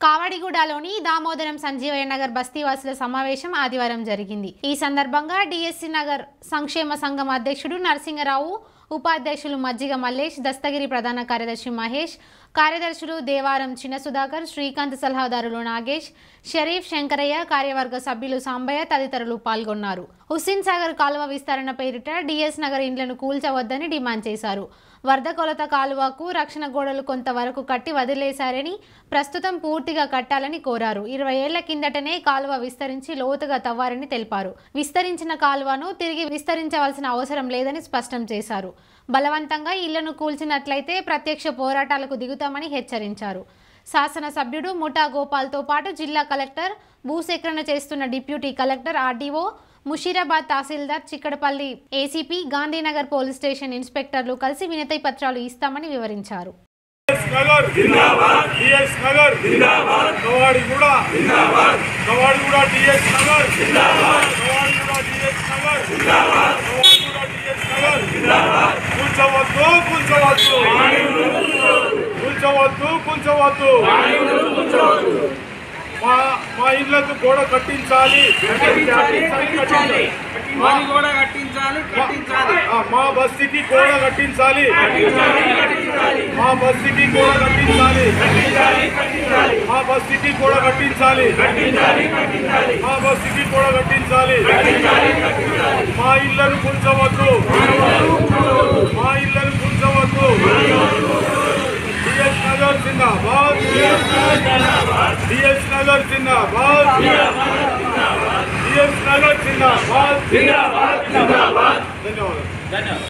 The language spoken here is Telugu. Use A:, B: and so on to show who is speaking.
A: కావడిగూడలోని దామోదరం సంజీవయ్య నగర్ బస్తీవాసుల సమావేశం ఆదివారం జరిగింది ఈ సందర్భంగా డిఎస్సి నగర్ సంక్షేమ సంఘం అధ్యక్షుడు నరసింగరావు ఉపాధ్యక్షులు మజ్జిగ మల్లేష్ దస్తగిరి ప్రధాన కార్యదర్శి మహేష్ కార్యదర్శులు దేవారం చిన్న సుధాకర్ శ్రీకాంత్ సలహాదారులు నాగేష్ షరీఫ్ శంకరయ్య కార్యవర్గ సభ్యులు సాంబయ్య తదితరులు పాల్గొన్నారు హుస్సేన్ సాగర్ కాలువ విస్తరణ పేరిట డిఎస్ నగర్ ఇండ్లను కూల్చవద్దని డిమాండ్ చేశారు వరద కొలత కాలువకు రక్షణ గోడలు కొంతవరకు కట్టి వదిలేశారని ప్రస్తుతం పూర్తిగా కట్టాలని కోరారు ఇరవై ఏళ్ల కిందటనే కాలువ విస్తరించి లోతుగా తవ్వారని తెలిపారు విస్తరించిన కాలువను తిరిగి విస్తరించవలసిన అవసరం లేదని స్పష్టం చేశారు బలవంతంగా ఇళ్లను కూల్చినట్లయితే ప్రత్యక్ష పోరాటాలకు దిగుతామని హెచ్చరించారు శాసనసభ్యుడు ముఠా గోపాల్తో పాటు జిల్లా కలెక్టర్ భూసేకరణ చేస్తున్న డిప్యూటీ కలెక్టర్ ఆర్డీఓ ముషీరాబాద్ తహసీల్దార్ Chikkadpally ACP Gandhinagar police station ఇన్స్పెక్టర్లు కలిసి వినతి పత్రాలు ఇస్తామని వివరించారు
B: డిఎస్ నగర్ జిందాబాద్ డిఎస్ నగర్ జిందాబాద్ కవాడిగూడ జిందాబాద్ కవాడిగూడ డిఎస్ నగర్ జిందాబాద్ కవాడిగూడ డిఎస్ నగర్ జిందాబాద్ కవాడిగూడ డిఎస్ నగర్ జిందాబాద్ కూల్చవద్దు కూల్చవద్దు కూల్చవద్దు కూల్చవద్దు మా మా ఇళ్లకు గోడ కట్టించాలి కట్టించాలి
C: మరి కూడా కట్టించాలి కట్టించాలి
B: ఆ, మా బస్తీకి గోడ కట్టించాలి మా బస్తీకి గోడ కట్టించాలి మా బస్తీకి గోడ కట్టించాలి మా బస్తీకి గోడ కట్టించాలి మా ఇళ్లను కూల్చవద్దు మా ఇళ్లను కూల్చవద్దు డిఎస్ నగర్ జిందాబాద్ డిఎస్ నగర్ జిందాబాద్ డిఎస్ నగర్ జిందాబాద్ ధన్యవాదాలు